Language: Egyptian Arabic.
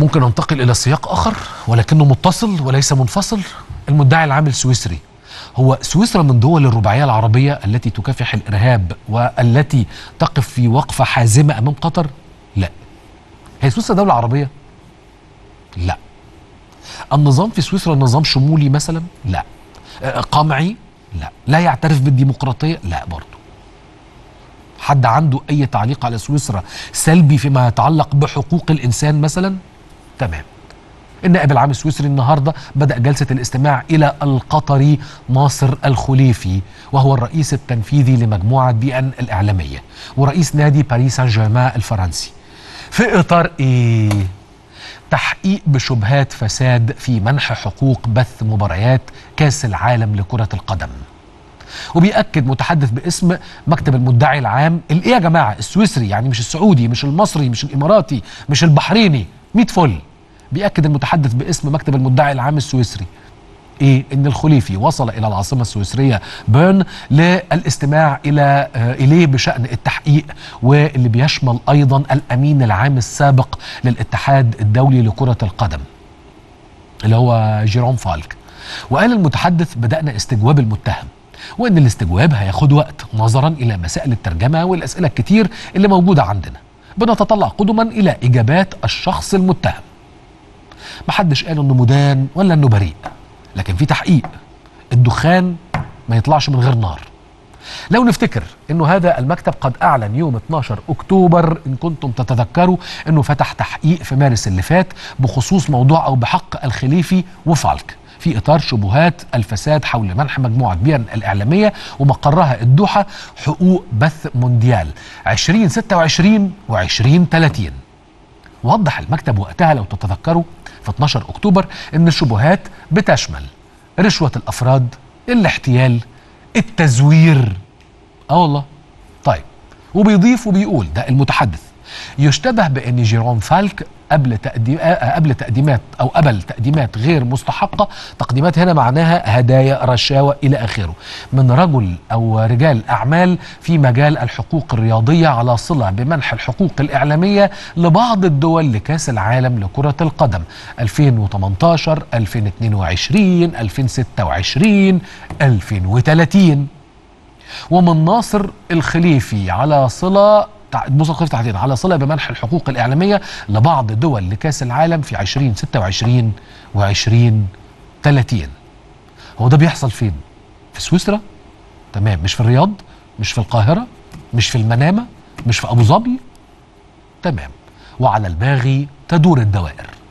ممكن ننتقل إلى سياق آخر ولكنه متصل وليس منفصل المدعي العام السويسري هو سويسرا من دول الرباعية العربية التي تكافح الإرهاب والتي تقف في وقفة حازمة أمام قطر لا هي سويسرا دولة عربية لا النظام في سويسرا نظام شمولي مثلا لا آه، قمعي لا لا يعترف بالديمقراطية لا برضه حد عنده أي تعليق على سويسرا سلبي فيما يتعلق بحقوق الإنسان مثلا تمام النائب العام السويسري النهارده بدأ جلسة الاستماع إلى القطري ناصر الخليفي وهو الرئيس التنفيذي لمجموعة بي أن الإعلامية ورئيس نادي باريس سان جيرمان الفرنسي في إطار إيه؟ تحقيق بشبهات فساد في منح حقوق بث مباريات كأس العالم لكرة القدم وبيأكد متحدث باسم مكتب المدعي العام الايه يا جماعه السويسري يعني مش السعودي مش المصري مش الاماراتي مش البحريني 100 فل بيأكد المتحدث باسم مكتب المدعي العام السويسري ايه ان الخليفي وصل الى العاصمه السويسريه بيرن للاستماع الى آه اليه بشان التحقيق واللي بيشمل ايضا الامين العام السابق للاتحاد الدولي لكره القدم اللي هو جيروم فالك وقال المتحدث بدانا استجواب المتهم وان الاستجواب هياخد وقت نظرا الى مسائل الترجمه والاسئله الكتير اللي موجوده عندنا بنتطلع قدما الى اجابات الشخص المتهم محدش قال انه مدان ولا انه بريء لكن في تحقيق الدخان ما يطلعش من غير نار لو نفتكر انه هذا المكتب قد اعلن يوم 12 اكتوبر ان كنتم تتذكروا انه فتح تحقيق في مارس اللي فات بخصوص موضوع او بحق الخليفي وفالك في اطار شبهات الفساد حول منح مجموعه بيان الاعلاميه ومقرها الدوحه حقوق بث مونديال 2026 و2030 وضح المكتب وقتها لو تتذكروا في 12 اكتوبر ان الشبهات بتشمل رشوه الافراد الاحتيال التزوير اه والله طيب وبيضيف وبيقول ده المتحدث يشتبه بان جيروم فالك قبل تقديم قبل تقديمات او قبل تقديمات غير مستحقه تقديمات هنا معناها هدايا رشاوى الى اخره من رجل او رجال اعمال في مجال الحقوق الرياضيه على صله بمنح الحقوق الاعلاميه لبعض الدول لكاس العالم لكره القدم 2018 2022 2026 2030 ومن ناصر الخليفي على صله موسى الخليفي تحديدا على صله بمنح الحقوق الاعلاميه لبعض دول لكاس العالم في 2026 و2030 هو ده بيحصل فين؟ في سويسرا؟ تمام مش في الرياض؟ مش في القاهره؟ مش في المنامه؟ مش في ابو ظبي؟ تمام وعلى الباغي تدور الدوائر